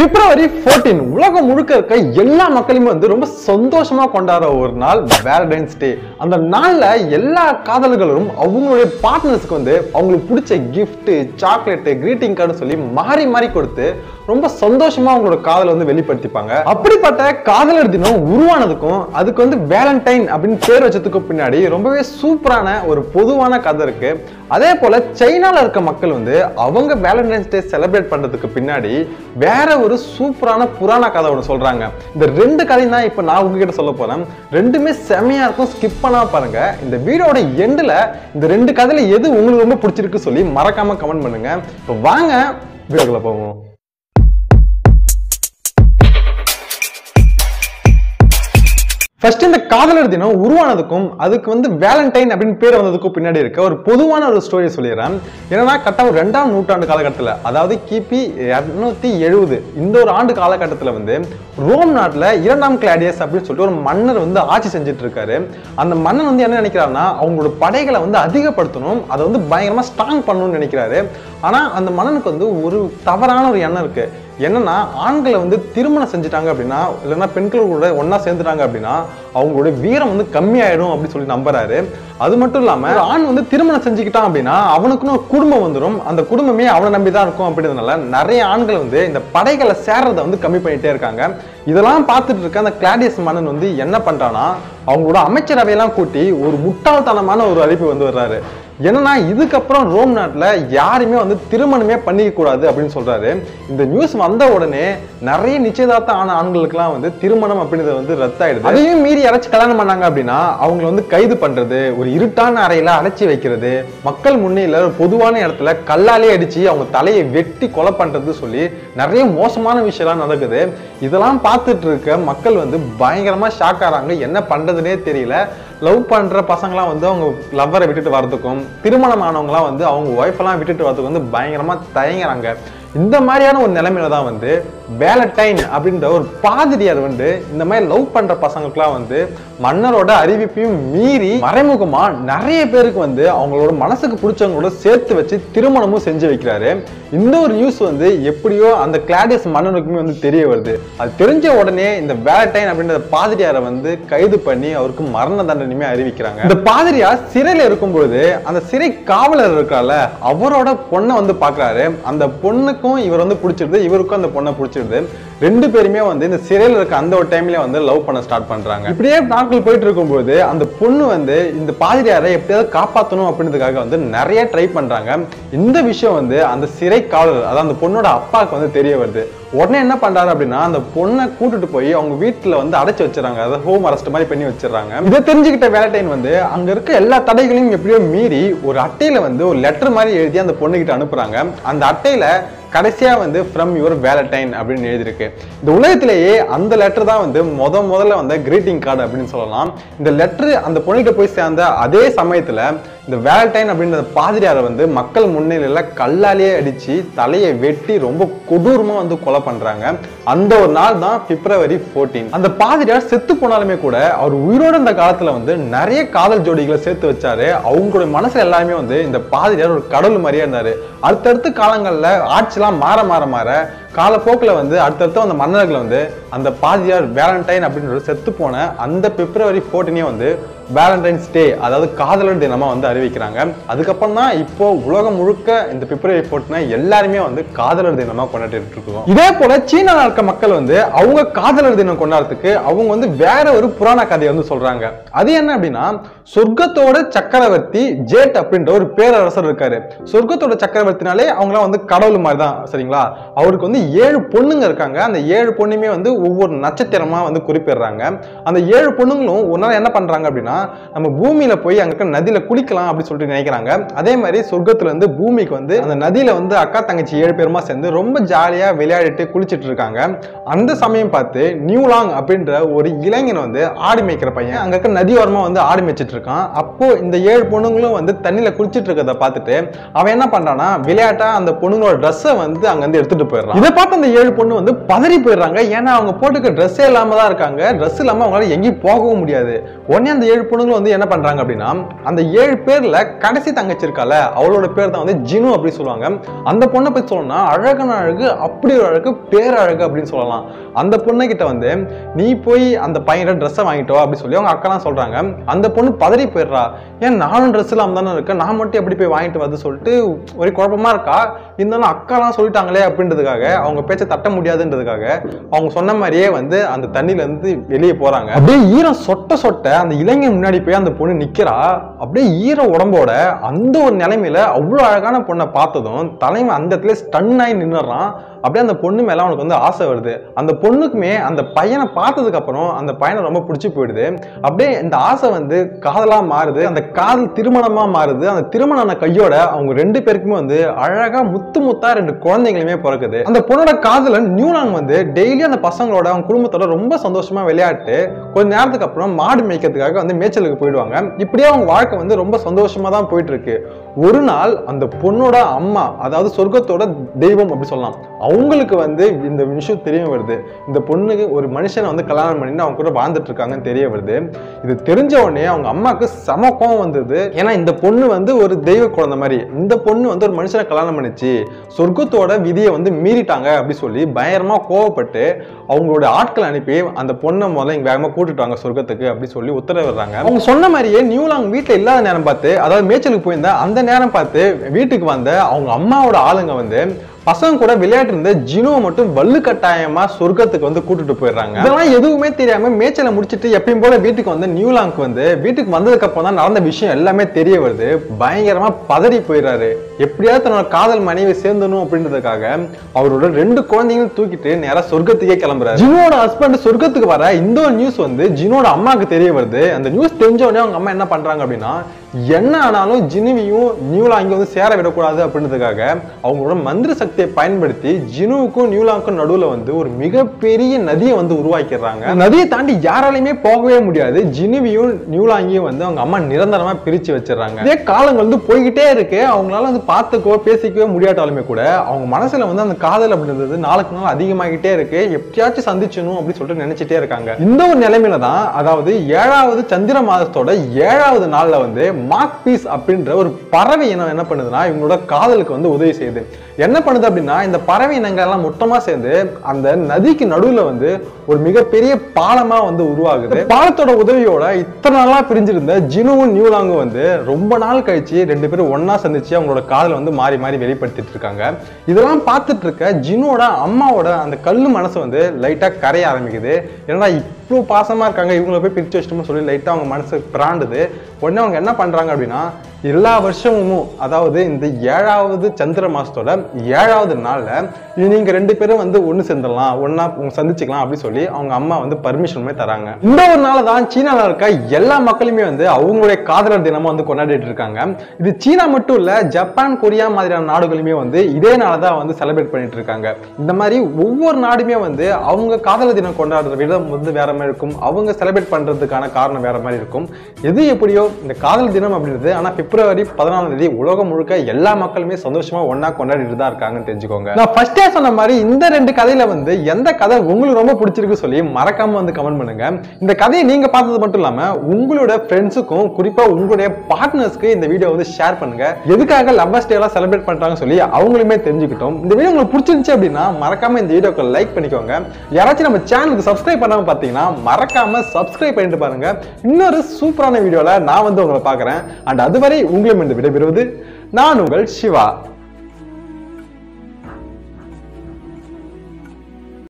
பிப்ரவரி 14 உலகம் முழுக்க இருக்க எல்லா மக்களுமே வந்து ரொம்ப சந்தோஷமா கொண்டாடுற ஒரு நாள் வேலண்டைன்ஸ் டே அந்த நாள்ல எல்லா காதலர்களும் அவங்களுடைய பார்ட்னர்ஸ்க்கு வந்து அவங்களுக்கு பிடிச்ச gift சாக்லேட் கிரீட்டிங் கார்டு சொல்லி மாறி மாறி கொடுத்து ரொம்ப சந்தோஷமா அவங்களோட காதலை வந்து வெளிப்படுத்திப்பாங்க அப்படிப்பட்ட காதலர் தினம் உருவானதுக்கும் அதுக்கு வந்து வேலண்டைன் அப்படின்னு பேர் வச்சதுக்கும் பின்னாடி ரொம்பவே சூப்பரான ஒரு பொதுவான கதை இருக்கு அதே போல சைனால இருக்க மக்கள் வந்து அவங்க வேலண்டைன்ஸ் டே செலிப்ரேட் பண்றதுக்கு பின்னாடி வேற ஒரு சூப்பரான புராண கதை ஒன்று சொல்றாங்க இந்த ரெண்டு கதையும் தான் இப்போ நான் உங்ககிட்ட சொல்ல போறேன் ரெண்டுமே செமையா இருக்கும் ஸ்கிப் பண்ணாம பாருங்க இந்த வீடியோட எண்டுல இந்த ரெண்டு கதையில எது உங்களுக்கு ரொம்ப பிடிச்சிருக்கு சொல்லி மறக்காம கமெண்ட் பண்ணுங்க இப்போ வாங்க வீடியோக்குள்ள போவோம் ஃபர்ஸ்ட் இந்த காதலர் தினம் உருவானதுக்கும் அதுக்கு வந்து வேலண்டைன் அப்படின்னு பேர் வந்ததுக்கும் பின்னாடி இருக்க ஒரு பொதுவான ஒரு ஸ்டோரி சொல்லிடுறேன் என்னன்னா கரெக்டாக ஒரு ரெண்டாம் நூற்றாண்டு காலகட்டத்தில் அதாவது கிபி இரநூத்தி எழுபது இந்த ஒரு ஆண்டு காலகட்டத்தில் வந்து ரோம் நாட்டில் இரண்டாம் கிளாடியஸ் அப்படின்னு சொல்லிட்டு ஒரு மன்னர் வந்து ஆட்சி செஞ்சுட்டு இருக்காரு அந்த மன்னன் வந்து என்ன நினைக்கிறாருன்னா அவங்களோட படைகளை வந்து அதிகப்படுத்தணும் அதை வந்து பயங்கரமா ஸ்ட்ராங் பண்ணணும்னு நினைக்கிறாரு ஆனா அந்த மன்னனுக்கு வந்து ஒரு தவறான ஒரு எண்ணம் இருக்கு என்னன்னா ஆண்களை வந்து திருமணம் செஞ்சுட்டாங்க அப்படின்னா இல்லைன்னா பெண்கள் கூட ஒண்ணா சேர்ந்துட்டாங்க அப்படின்னா அவங்களோட வீரம் வந்து கம்மியாயிடும் அப்படின்னு சொல்லி நம்புறாரு அது மட்டும் இல்லாம ஒரு ஆண் வந்து திருமணம் செஞ்சுக்கிட்டான் அப்படின்னா அவனுக்குன்னு ஒரு குடும்பம் வந்துடும் அந்த குடும்பமே அவனை நம்பி தான் இருக்கும் அப்படின்றதுனால நிறைய ஆண்கள் வந்து இந்த படைகளை சேர்றதை வந்து கம்மி பண்ணிட்டே இருக்காங்க இதெல்லாம் பார்த்துட்டு இருக்க அந்த கிளாடியஸ் மன்னன் வந்து என்ன பண்றான்னா அவங்களோட அமைச்சரவையெல்லாம் கூட்டி ஒரு முட்டாள்தனமான ஒரு அழைப்பு வந்து வர்றாரு என்னன்னா இதுக்கப்புறம் ரோம் நாட்டுல யாருமே வந்து திருமணமே பண்ணிக்க கூடாது அப்படின்னு சொல்றாரு இந்த நியூஸ் வந்த உடனே நிறைய நிச்சயதார்த்தம் ஆன ஆண்களுக்குலாம் வந்து திருமணம் அப்படின்றது வந்து ரத்தாயிடுது அதையும் மீறி யாராச்சும் கல்யாணம் பண்ணாங்க அப்படின்னா அவங்களை வந்து கைது பண்றது ஒரு இருட்டான அறையில அடைச்சி வைக்கிறது மக்கள் முன்னில ஒரு பொதுவான இடத்துல கல்லாலே அடிச்சு அவங்க தலையை வெட்டி கொலை பண்றது சொல்லி நிறைய மோசமான விஷயம்லாம் நடக்குது இதெல்லாம் பார்த்துட்டு இருக்க மக்கள் வந்து பயங்கரமா ஷாக் ஆறாங்க என்ன பண்றதுனே தெரியல லவ் பண்ற பசங்களாம் வந்து அவங்க லவ்வரை விட்டுட்டு வரதுக்கும் திருமணம் ஆனவங்களாம் வந்து அவங்க ஒய்ஃபெல்லாம் விட்டுட்டு வரதுக்கு வந்து பயங்கரமா தயங்குறாங்க இந்த மாதிரியான ஒரு நிலைமையில தான் வந்து வேலண்டைன் அப்படின்ற ஒரு பாதிரியார் வந்து இந்த மாதிரி லவ் பண்ற பசங்களுக்குலாம் வந்து மன்னரோட அறிவிப்பையும் மீறி மறைமுகமா நிறைய பேருக்கு வந்து அவங்களோட மனசுக்கு பிடிச்சவங்களோட சேர்த்து வச்சு திருமணமும் செஞ்சு வைக்கிறாரு இந்த ஒரு நியூஸ் வந்து எப்படியோ அந்த கிளாடியஸ் மன்னனுக்குமே வந்து தெரிய வருது அது தெரிஞ்ச உடனே இந்த வேலண்டைன் அப்படின்ற பாதிரியாரை வந்து கைது பண்ணி அவருக்கு மரண தண்டனையுமே அறிவிக்கிறாங்க இந்த பாதிரியார் சிறையில இருக்கும் பொழுது அந்த சிறை காவலர் இருக்கால அவரோட பொண்ணை வந்து பாக்குறாரு அந்த பொண்ணுக்கும் இவர் வந்து பிடிச்சிருது இவருக்கும் அந்த பொண்ணை பிடிச்சிருது ரெண்டு பேருமே வந்து இந்த சிறையில் இருக்க அந்த ஒரு டைம்ல வந்து லவ் பண்ண ஸ்டார்ட் பண்றாங்க இப்படியே நாட்கள் போயிட்டு இருக்கும்போது அந்த பொண்ணு வந்து இந்த பாதிரியாரை எப்படியாவது காப்பாற்றணும் அப்படின்றதுக்காக வந்து நிறைய ட்ரை பண்றாங்க இந்த விஷயம் வந்து அந்த சிறை காவலர் அதாவது அந்த பொண்ணோட அப்பாவுக்கு வந்து தெரிய வருது உடனே என்ன பண்றாரு அப்படின்னா அந்த பொண்ணை கூட்டிட்டு போய் அவங்க வீட்டுல வந்து அடைச்சு வச்சிடறாங்க அதாவது ஹோம் அரெஸ்ட் மாதிரி பண்ணி வச்சிடறாங்க இதை தெரிஞ்சுக்கிட்ட வேலட்டைன் வந்து அங்க இருக்க எல்லா தடைகளையும் எப்படியோ மீறி ஒரு அட்டையில வந்து ஒரு லெட்டர் மாதிரி எழுதி அந்த பொண்ணுகிட்ட அனுப்புறாங்க அந்த அட்டையில கடைசியா வந்து ஃப்ரம் யுவர் வேலண்டைன் அப்படின்னு எழுதியிருக்கு இந்த உலகத்திலேயே அந்த லெட்டர் தான் வந்து முத முதல்ல வந்த கிரீட்டிங் கார்டு அப்படின்னு சொல்லலாம் இந்த லெட்டர் அந்த பொண்ணுகிட்ட போய் சேர்ந்த அதே சமயத்துல இந்த வேலண்டைன் அப்படின்ற பாதிரியாரை வந்து மக்கள் முன்னிலையில கல்லாலேயே அடிச்சு தலையை வெட்டி ரொம்ப கொடூரமா வந்து கொலை பண்றாங்க அந்த ஒரு நாள் தான் பிப்ரவரி 14 அந்த பாதிரியார் செத்து போனாலுமே கூட அவர் உயிரோட இருந்த காலத்துல வந்து நிறைய காதல் ஜோடிகளை சேர்த்து வச்சாரு அவங்களுடைய மனசுல எல்லாமே வந்து இந்த பாதிரியார் ஒரு கடவுள் மாதிரியே இருந்தாரு அடுத்தடுத்த காலங்கள்ல ஆட்சிலாம் மாற மாற மாற காலப்போக்கில் வந்து அடுத்தடுத்த அந்த மன்னர்கள் வந்து அந்த பாதியார் வேலண்டைன் அப்படின்ற செத்து போன அந்த பிப்ரவரி 14 வந்து வேலண்டைன்ஸ் டே அதாவது காதலர் தினமா வந்து அறிவிக்கிறாங்க அதுக்கப்புறம் தான் இப்போ உலகம் முழுக்க இந்த பிப்ரவரி 14 எல்லாருமே வந்து காதலர் தினமா கொண்டாடிட்டு இருக்கோம் இதே போல சீனால இருக்க மக்கள் வந்து அவங்க காதலர் தினம் கொண்டாடுறதுக்கு அவங்க வந்து வேற ஒரு புராண கதையை வந்து சொல்றாங்க அது என்ன அப்படின்னா சொர்க்கத்தோட சக்கரவர்த்தி ஜேட் அப்படின்ற ஒரு பேரரசர் இருக்காரு சொர்க்கத்தோட சக்கரவர்த்தினாலே அவங்களாம் வந்து கடவுள் மாதிரி தான் சரிங்களா அவருக்கு வந்து ஏழு பொண்ணுங்க இருக்காங்க அந்த ஏழு பொண்ணுமே வந்து ஒவ்வொரு நட்சத்திரமா வந்து குறிப்பிடுறாங்க அந்த ஏழு பொண்ணுங்களும் ஒரு நாள் என்ன பண்றாங்க அப்படின்னா நம்ம பூமியில போய் அங்க இருக்க நதியில குளிக்கலாம் அப்படின்னு சொல்லிட்டு நினைக்கிறாங்க அதே மாதிரி சொர்க்கத்துல இருந்து பூமிக்கு வந்து அந்த நதியில வந்து அக்கா தங்கச்சி ஏழு பேருமா சேர்ந்து ரொம்ப ஜாலியா விளையாடிட்டு குளிச்சிட்டு இருக்காங்க அந்த சமயம் பார்த்து நியூலாங் அப்படின்ற ஒரு இளைஞன் வந்து ஆடு மேய்க்கிற பையன் அங்க இருக்க நதியோரமா வந்து ஆடு மேய்ச்சிட்டு இருக்கான் அப்போ இந்த ஏழு பொண்ணுங்களும் வந்து தண்ணியில குளிச்சிட்டு இருக்கிறத பார்த்துட்டு அவன் என்ன பண்றான்னா விளையாட்டா அந்த பொண்ணுங்களோட ட்ரெஸ்ஸை வந்து அங்க இருந்து எடுத்துட்டு போயிடுறான் இதை பார்த்து அந்த ஏழு பொண்ணு வந்து பதறி போயிடுறாங்க ஏன்னா அவங்க போட்டுக்க ட்ரெஸ்ஸே இல்லாம தான் இருக்காங்க ட்ரெஸ் இல்லாம அவங்களால எங்கேயும் போகவும் முடியாது உடனே அந்த ஏழு பொண்ணுங்களும் வந்து என்ன பண்றாங்க அப்படின்னா அந்த ஏழு பேர்ல கடைசி தங்கச்சி இருக்கால அவளோட பேர் தான் வந்து ஜினு அப்படி சொல்லுவாங்க அந்த பொண்ணை பத்தி சொல்லணும்னா அழகான அழகு அப்படி ஒரு அழகு பேரழகு அப்படின்னு சொல்லலாம் அந்த பொண்ணு கிட்ட வந்து நீ போய் அந்த பையனோட ட்ரெஸ்ஸை வாங்கிட்டோ அப்படி சொல்லி அவங்க அக்காலாம் சொல்றாங்க அந்த பொண்ணு பதறி போயிடுறா ஏன் நானும் ட்ரெஸ் இல்லாம தானே இருக்கேன் நான் மட்டும் எப்படி போய் வாங்கிட்டு வந்து சொல்லிட்டு ஒரே குழப்பமா இருக்கா இருந்தாலும் அக்காலாம் சொல்லிட்டாங்களே அப்படின்றதுக்காக அவங்க பேச்சை தட்ட முடியாதுன்றதுக்காக அவங்க சொன்ன மாதிரியே வந்து அந்த தண்ணியில இருந்து வெளியே போறாங்க அப்படியே ஈரம் சொட்ட சொட்ட அந்த இளைஞன் முன்னாடி போய் அந்த பொண்ணு நிக்கிறா அப்படியே ஈர உடம்போட அந்த ஒரு நிலைமையில அவ்வளோ அழகான பொண்ணை பார்த்ததும் தலைமை அந்த இடத்துல ஸ்டன் ஆகி நின்னுறான் அப்படியே அந்த பொண்ணு மேல அவனுக்கு வந்து ஆசை வருது அந்த பொண்ணுக்குமே அந்த பையனை பார்த்ததுக்கு அப்புறம் அந்த பையனை ரொம்ப பிடிச்சி போயிடுது அப்படியே இந்த ஆசை வந்து காதலா மாறுது அந்த காதல் திருமணமா மாறுது அந்த திருமணம் ஆன கையோட அவங்க ரெண்டு பேருக்குமே வந்து அழகா முத்து முத்தா ரெண்டு குழந்தைங்களுமே பிறக்குது அந்த பொண்ணோட காதலன் நியூலாங் வந்து டெய்லி அந்த பசங்களோட அவங்க குடும்பத்தோட ரொம்ப சந்தோஷமா விளையாட்டு கொஞ்ச நேரத்துக்கு அப்புறம் மாடு மேய்க்கிறதுக்காக வந்து மேய்ச்சலுக்கு போயிடுவாங்க இப்படியே அவங்க வாழ்க்கை வந்து ரொம்ப சந்தோஷமா தான் போயிட்டு இருக்கு ஒரு நாள் அந்த பொண்ணோட அம்மா அதாவது சொர்க்கத்தோட தெய்வம் அப்படி சொல்லலாம் அவங்களுக்கு வந்து இந்த விஷயம் தெரிய வருது இந்த பொண்ணுக்கு ஒரு மனுஷனை வந்து கல்யாணம் பண்ணிட்டு அவங்க கூட வாழ்ந்துட்டு இருக்காங்கன்னு தெரிய வருது இது தெரிஞ்ச உடனே அவங்க அம்மாவுக்கு செம கோவம் வந்தது ஏன்னா இந்த பொண்ணு வந்து ஒரு தெய்வ குழந்தை மாதிரி இந்த பொண்ணு வந்து ஒரு மனுஷனை கல்யாணம் பண்ணிச்சு சொர்க்கத்தோட விதியை வந்து மீறிட்டாங்க அப்படி சொல்லி பயங்கரமா கோவப்பட்டு அவங்களோட ஆட்களை அனுப்பி அந்த பொண்ணை முதல்ல இங்க வேகமா கூட்டிட்டு வாங்க சொர்க்கத்துக்கு அப்படி சொல்லி உத்தரவிடுறாங்க அவங்க சொன்ன மாதிரியே நியூலாங் வீட்டுல இல்லாத நேரம் பார்த்து அதாவது மேய்ச்சலுக்கு போயிருந்த அந்த நேரம் பார்த்து வீட்டுக்கு வந்த அவங்க அம்மாவோட ஆளுங்க வந்து பசங்க கூட விளையாட்டு இருந்த ஜினுவை மட்டும் வள்ளு கட்டாயமா சொர்க்கத்துக்கு வந்து கூட்டிட்டு போயிடுறாங்க இதெல்லாம் எதுவுமே தெரியாம மேய்ச்சலை முடிச்சிட்டு எப்பயும் போல வீட்டுக்கு வந்த நியூலாங்க் வந்து வீட்டுக்கு வந்ததுக்கு அப்புறம் தான் நடந்த விஷயம் எல்லாமே தெரிய வருது பயங்கரமா பதறி போயிடுறாரு எப்படியாவது தன்னோட காதல் மனைவி சேர்ந்தணும் அப்படின்றதுக்காக அவரோட ரெண்டு குழந்தைங்களும் தூக்கிட்டு நேரா சொர்க்கத்துக்கே கிளம்புறாரு ஜினோட ஹஸ்பண்ட் சொர்க்கத்துக்கு வர இந்த ஒரு நியூஸ் வந்து ஜினோட அம்மாவுக்கு தெரிய வருது அந்த நியூஸ் தெரிஞ்ச உடனே அவங்க அம்மா என்ன பண்றாங்க அப்படின்னா என்ன ஆனாலும் ஜினுவையும் நியூலாங்க வந்து சேர விடக்கூடாது அப்படின்றதுக்காக அவங்களோட மந்திர சக்தியை பயன்படுத்தி ஜினுவுக்கும் நியூலாங்க்கும் நடுவுல வந்து ஒரு மிகப்பெரிய நதியை வந்து உருவாக்கிடுறாங்க நதியை தாண்டி யாராலையுமே போகவே முடியாது ஜினுவையும் நியூலாங்கையும் வந்து அவங்க அம்மா நிரந்தரமா பிரிச்சு வச்சிடுறாங்க இதே காலங்கள் வந்து போய்கிட்டே இருக்கு அவங்களால வந்து பார்த்துக்கோ பேசிக்கவே முடியாட்டாலுமே கூட அவங்க மனசுல வந்து அந்த காதல் அப்படின்றது நாளுக்கு நாள் அதிகமாகிட்டே இருக்கு எப்படியாச்சும் சந்திச்சணும் அப்படின்னு சொல்லிட்டு நினைச்சிட்டே இருக்காங்க இந்த ஒரு நிலைமையில தான் அதாவது ஏழாவது சந்திர மாதத்தோட ஏழாவது நாள்ல வந்து மார்க் பீஸ் அப்படின்ற ஒரு பறவை இனம் என்ன பண்ணுதுன்னா இவங்களோட காதலுக்கு வந்து உதவி செய்யுது என்ன பண்ணுது அப்படின்னா இந்த பறவை இனங்கள் எல்லாம் மொத்தமா சேர்ந்து அந்த நதிக்கு நடுவுல வந்து ஒரு மிகப்பெரிய பாலமா வந்து உருவாகுது பாலத்தோட உதவியோட இத்தனை நாளா பிரிஞ்சிருந்த ஜினுவும் நியூலாங்கும் வந்து ரொம்ப நாள் கழிச்சு ரெண்டு பேரும் ஒண்ணா சந்திச்சு அவங்களோட காதலை வந்து மாறி மாறி வெளிப்படுத்திட்டு இருக்காங்க இதெல்லாம் பார்த்துட்டு இருக்க ஜினுவோட அம்மாவோட அந்த கல்லு மனசு வந்து லைட்டா கரைய ஆரம்பிக்குது ஏன்னா இவ்வளோ பாசமா இருக்காங்க இவங்களை போய் பிரிச்சு வச்சிட்டோம்னு சொல்லி லைட்டா அவங்க மனசு பிராண்டுது உடனே அவங்க என்ன பண்றாங்க அப்படின்னா எல்லா வருஷமும் அதாவது இந்த ஏழாவது சந்திர மாசத்தோட ஏழாவது நாள்ல இது நீங்க ரெண்டு பேரும் வந்து ஒண்ணு சேர்ந்துடலாம் ஒண்ணா உங்க சந்திச்சுக்கலாம் அப்படி சொல்லி அவங்க அம்மா வந்து பர்மிஷனுமே தராங்க இந்த ஒரு நாள் தான் சீனால இருக்க எல்லா மக்களுமே வந்து அவங்களுடைய காதலர் தினமா வந்து கொண்டாடிட்டு இருக்காங்க இது சீனா மட்டும் இல்ல ஜப்பான் கொரியா மாதிரியான நாடுகளுமே வந்து இதே நாளை தான் வந்து செலிப்ரேட் பண்ணிட்டு இருக்காங்க இந்த மாதிரி ஒவ்வொரு நாடுமே வந்து அவங்க காதலர் தினம் கொண்டாடுற விதம் வந்து வேற மாதிரி இருக்கும் அவங்க செலிப்ரேட் பண்றதுக்கான காரணம் வேற மாதிரி இருக்கும் எது எப்படியோ இந்த காதல் தினம் அப்படின்றது ஆனா பிப்ரவரி பதினாலாம் தேதி உலகம் முழுக்க எல்லா மக்களுமே சந்தோஷமா ஒண்ணா கொண்டாடிட்டு தான் இருக்காங்கன்னு தெரிஞ்சுக்கோங்க நான் ஃபர்ஸ்டே சொன்ன மாதிரி இந்த ரெண்டு கதையில வந்து எந்த கதை உங்களுக்கு ரொம்ப பிடிச்சிருக்கு சொல்லி மறக்காம வந்து கமெண்ட் பண்ணுங்க இந்த கதையை நீங்க பார்த்தது மட்டும் இல்லாம உங்களோட ஃப்ரெண்ட்ஸுக்கும் குறிப்பா உங்களுடைய பார்ட்னர்ஸ்க்கு இந்த வீடியோ வந்து ஷேர் பண்ணுங்க எதுக்காக லவ்வர்ஸ் டே எல்லாம் செலிப்ரேட் பண்றாங்கன்னு சொல்லி அவங்களுமே தெரிஞ்சுக்கிட்டோம் இந்த வீடியோ உங்களுக்கு பிடிச்சிருந்துச்சு அப்படின்னா மறக்காம இந்த வீடியோக்கு லைக் பண்ணிக்கோங்க யாராச்சும் நம்ம சேனலுக்கு சப்ஸ்கிரைப் பண்ணாம பார்த்தீங்கன்னா மறக்காம சப்ஸ்கிரைப் பண்ணிட்டு பாருங்க இன்னொரு சூப்பரான வீடியோல நான் வந்து உங்களை பார்க்கறேன் அண்ட் அதுவரை உங்களும் இந்த விடைபெறுவது நான் உங்கள் சிவா